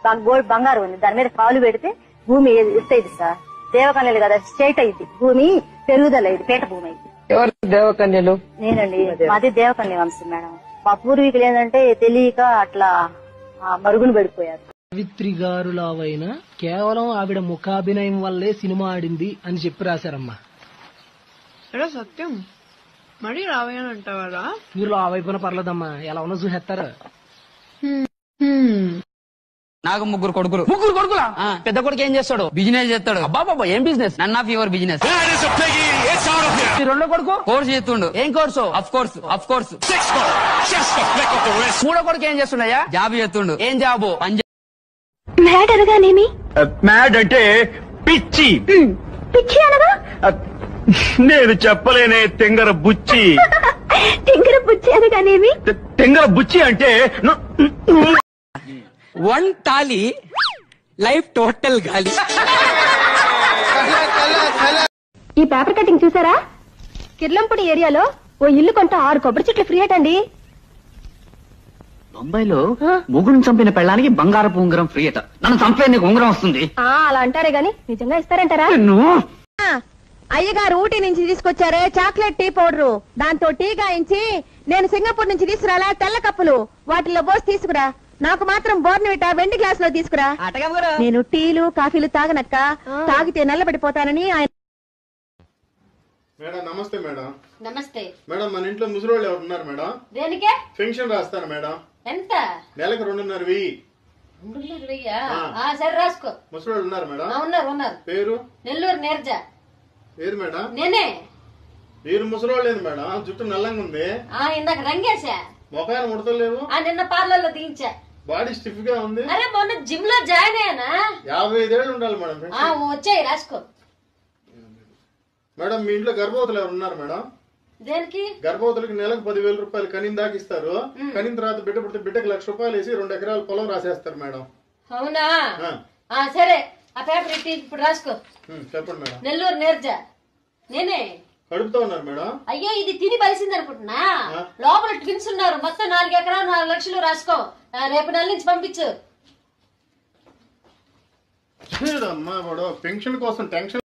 బ- గోల్డ్ బంగారం ఉంది దాని మీద పాలు పెడితే భూమి ఎత్తైది సార్ దేవకన్యలు కదా స్ట్రైట్ అయింది భూమి పెరుగుదల ఇది పేట భూమి అయింది ఎవరు దేవకన్యలు నేనండి మాది దేవకన్య వంశం మేడం మా పూర్వీకులు ఏంటంటే తెలియక అట్లా ఆ, మరుగున పడిపోయారు సావిత్రి గారు లావైన కేవలం ఆవిడ ముఖాభినయం వల్లే సినిమా ఆడింది అని చెప్పి రాశారమ్మా ఎరా సత్యం మరీ రావయ్యని అంటావారా మీరు లావ్ అయిపోయినా పర్లేదమ్మా ఎలా ఉన్నా చూసేస్తారు నాకు ముగ్గురు కొడుకులు ముగ్గురు కొడుకులా పెద్ద కొడుకు ఏం చేస్తాడు బిజినెస్ చేస్తాడు అబ్బా ఏం business none of your business రెండో కొడుకు కోర్స్ చేస్తుండు ఏం course of course of course మూడో కొడుకు ఏం చేస్తుండయ్యా జాబ్ చేస్తుండు ఏం జాబు పంజాబ్ మ్యాడ్ అనగానేమి మ్యాడ్ అంటే పిచ్చి పిచ్చి అనగా నేను చెప్పలేనే తెంగర బుచ్చి తింగర పుచ్చి అనగానేమి తె- తెంగర బుచ్చి అంటే ను- వన్ తాలి లైఫ్ టోటల్ గాలి ఈ పేపర్ కటింగ్ చూసారా కిర్లంపూడి ఏరియాలో ఓ ఇల్లు కొంట ఆరు కొబ్బరి చెట్లు ఫ్రీ అటండి బొంబాయిలో ముగ్గురు చంపిన పెళ్ళానికి బంగారపు ఉంగరం ఫ్రీ అట నన్ను చంపే నీకు ఉంగరం వస్తుంది ఆ అలా అంటారే గాని నిజంగా ఇస్తారంటారా నువ్వు అయ్యగారు ఊటీ నుంచి తీసుకొచ్చారే చాక్లెట్ టీ పౌడర్ దాంతో టీ గాయించి నేను సింగపూర్ నుంచి తీసుకురాలా తెల్ల కప్పులు వాటిలో పోసి తీసుకురా నాకు మాత్రం బోర్నవిటా వెండి గ్లాస్ లో తీసుకురా నేను టీలు కాఫీలు తాగనక్క తాగితే నల్లబడిపోతానని ఆయన మేడం నమస్తే మేడం నమస్తే మేడం మన ఇంట్లో ముసలోళ్ళు ఎవరు ఉన్నారు మేడం దేనికే పెన్షన్ రాస్తాను మేడం ఎంత నెలకు రెండున్నర వెయ్యి సరే రాసుకో ముసలోళ్ళు ఉన్నారు మేడం ఉన్నారు ఉన్నారు పేరు నెల్లూరు నేర్జ ఏది మేడం నేనే మీరు ముసలోళ్ళు లేదు మేడం జుట్టు నల్లంగా ఉంది ఆ ఇందాక రంగేశా మొఖాన్ని ముడతలేవు ఆ నిన్న పార్లర్ లో దించా బాడీ స్టిఫ్ గా ఉంది అరే మొన్న జిమ్ లో జాయిన్ అయ్యానా యాభై ఐదేళ్ళు ఉండాలి మేడం ఆ పెన్షన్ వచ్చాయి రాసుకో మేడం మీ ఇంట్లో గర్భవతులు ఎవరు ఉన్నారు మేడం దేనికి గర్భవతులకి నెలకు పదివేల రూపాయలు కనిన దాకా ఇస్తారు కనిన తర్వాత బిడ్డ పుడితే బిడ్డకి లక్ష రూపాయలు వేసి రెండు ఎకరాల పొలం రాసేస్తారు మేడం అవునా ఆ, ఆ సరే ఆ పేపర్ ఇట్టి ఇప్పుడు రాసుకో ఉమ్, చెప్పండి మేడం నెల్లూరు నేర్జ నేనే కడుపుతో ఉన్నారు మేడం అయ్యో ఇది తిని బలిసింది అనుకుంటున్నా లోపల ట్విన్స్ ఉన్నారు మొత్తం నాలుగు ఎకరాలు నాలుగు లక్షలు రాసుకో ఆ, రేపు నెల నుంచి పంపించు అమ్మా వాడు పెన్షన్ కోసం టెన్షన్